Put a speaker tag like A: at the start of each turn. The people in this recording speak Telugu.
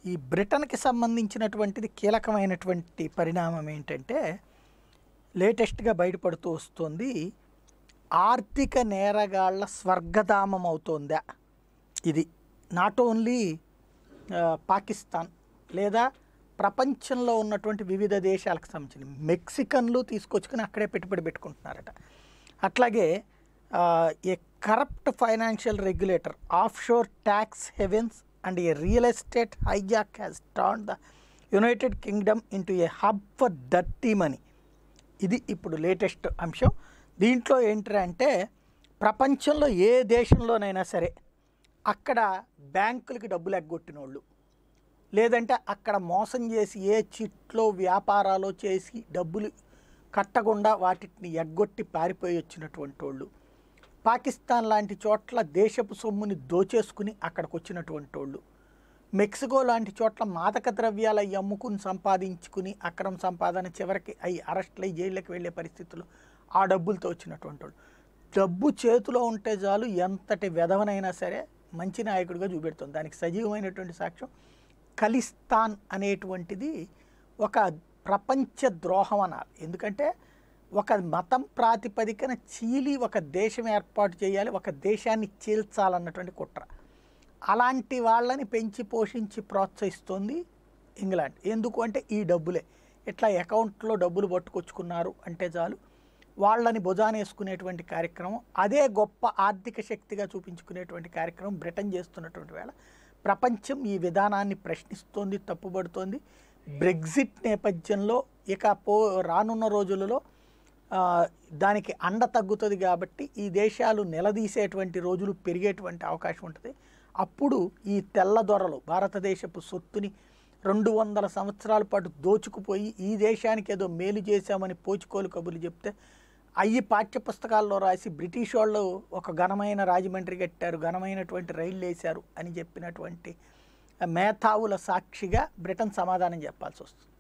A: ఈ బ్రిటన్కి సంబంధించినటువంటిది కీలకమైనటువంటి పరిణామం ఏంటంటే లేటెస్ట్గా బయటపడుతూ వస్తుంది ఆర్థిక నేరగాళ్ల స్వర్గధామం అవుతోందా ఇది నాట్ ఓన్లీ పాకిస్తాన్ లేదా ప్రపంచంలో ఉన్నటువంటి వివిధ దేశాలకు సంబంధించిన మెక్సికన్లు తీసుకొచ్చుకొని అక్కడే పెట్టుబడి పెట్టుకుంటున్నారట అట్లాగే a corrupt financial regulator offshore tax havens and a real estate hijack has turn the United Kingdom into a hub for dirty money ఇది ఇప్పుడు లేటెస్ట్ అంశం దీంట్లో ఏంటంటే ప్రపంచంలో ఏ దేశంలోనైనా సరే అక్కడ బ్యాంకులకి డబ్బులు ఎగ్గొట్టిన వాళ్ళు లేదంటే అక్కడ మోసం చేసి ఏ చిట్లో వ్యాపారాలు చేసి డబ్బులు కట్టకుండా వాటిని ఎగ్గొట్టి పారిపోయి వచ్చినటువంటి వాళ్ళు పాకిస్తాన్ లాంటి చోట్ల దేశపు సొమ్ముని దోచేసుకుని అక్కడికి వచ్చినటువంటి వాళ్ళు మెక్సికో లాంటి చోట్ల మాదక ద్రవ్యాలు అవి అమ్ముకుని సంపాదించుకుని అక్రమ సంపాదన చివరికి అవి అరెస్ట్లు అయ్యి జైళ్ళకి వెళ్ళే పరిస్థితులు ఆ డబ్బులతో వచ్చినటువంటి వాళ్ళు డబ్బు చేతిలో ఉంటే చాలు ఎంతటి వెధవనైనా సరే మంచి నాయకుడిగా చూపెడుతుంది దానికి సజీవమైనటువంటి సాక్ష్యం ఖలిస్తాన్ అనేటువంటిది ఒక ప్రపంచ ద్రోహం అనాలి ఎందుకంటే ఒక మతం ప్రాతిపదికన చీలి ఒక దేశం ఏర్పాటు చేయాలి ఒక దేశాన్ని చీల్చాలన్నటువంటి కుట్ర అలాంటి వాళ్ళని పెంచి పోషించి ప్రోత్సహిస్తోంది ఇంగ్లాండ్ ఎందుకు అంటే ఈ డబ్బులే ఇట్లా అకౌంట్లో డబ్బులు పట్టుకొచ్చుకున్నారు అంటే చాలు వాళ్ళని భుజానేసుకునేటువంటి కార్యక్రమం అదే గొప్ప ఆర్థిక శక్తిగా చూపించుకునేటువంటి కార్యక్రమం బ్రిటన్ చేస్తున్నటువంటి వేళ ప్రపంచం ఈ విధానాన్ని ప్రశ్నిస్తోంది తప్పుబడుతోంది బ్రెగ్జిట్ నేపథ్యంలో ఇక పో రానున్న రోజులలో ఆ, దానికి అండ తగ్గుతుంది కాబట్టి ఈ దేశాలు నిలదీసేటువంటి రోజులు పెరిగేటువంటి అవకాశం ఉంటుంది అప్పుడు ఈ తెల్ల దొరలు భారతదేశపు సొత్తుని రెండు వందల సంవత్సరాల పాటు దోచుకుపోయి ఈ దేశానికి ఏదో మేలు చేశామని పోచుకోలు కబుర్లు చెప్తే అయ్యి పాఠ్యపుస్తకాల్లో రాసి బ్రిటిష్ వాళ్ళు ఒక ఘనమైన రాజమండ్రి కట్టారు ఘనమైనటువంటి రైళ్ళు వేశారు అని చెప్పినటువంటి మేధావుల సాక్షిగా బ్రిటన్ సమాధానం చెప్పాల్సి వస్తుంది